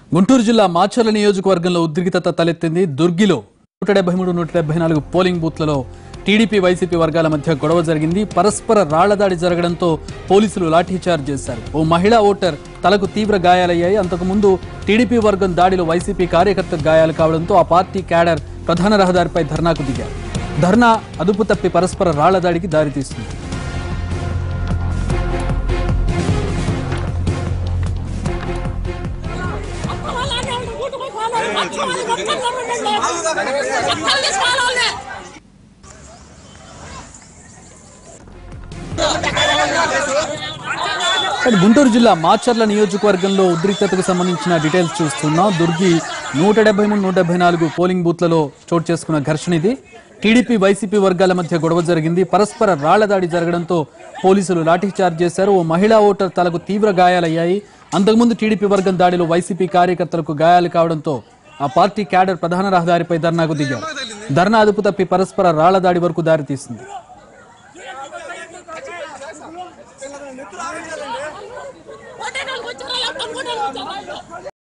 గుంటూరు జిల్లా మాచర్ల నియోజకవర్గంలో ఉద్రిక్తత తలెత్తింది దుర్గిలో నూట డెబ్బై మూడు నూట డెబ్బై నాలుగు పోలింగ్ బూత్లలో టీడీపీ వైసీపీ వర్గాల మధ్య గొడవ జరిగింది పరస్పర రాళ్ల దాడి జరగడంతో పోలీసులు లాఠీచార్జ్ చేశారు ఓ మహిళా ఓటర్ తలకు తీవ్ర గాయాలయ్యాయి అంతకుముందు టీడీపీ వర్గం దాడిలో వైసీపీ కార్యకర్తకు గాయాలు కావడంతో ఆ పార్టీ క్యాడర్ ప్రధాన రహదారిపై ధర్నాకు దిగారు ధర్నా అదుపు తప్పి పరస్పర రాళ్ల దాడికి దారితీస్తుంది కానీ గుంటూరు జిల్లా మాచర్ల నియోజకవర్గంలో ఉద్రిక్తతకు సంబంధించిన డీటెయిల్స్ చూస్తున్నాం దుర్గి నూట డెబ్బై మూడు నూట డెబ్బై నాలుగు పోలింగ్ బూత్లలో చోటు చేసుకున్న ఘర్షణ ఇది టీడీపీ వైసీపీ వర్గాల మధ్య గొడవ జరిగింది పరస్పర రాళ్ల దాడి జరగడంతో పోలీసులు లాఠీచార్జ్ చేశారు ఓ మహిళా ఓటర్ తలకు తీవ్ర గాయాలయ్యాయి అంతకుముందు టీడీపీ వర్గం దాడిలో వైసీపీ కార్యకర్తలకు గాయాలు కావడంతో ఆ పార్టీ క్యాడర్ ప్రధాన రహదారిపై ధర్నాకు దిగారు ధర్నా అదుపు తప్పి పరస్పర రాళ్ల దాడి వరకు దారితీసింది ఓటేటోళ్ళకి వచ్చారా? లేకపోతే ఓటేటోళ్ళకి వచ్చారా?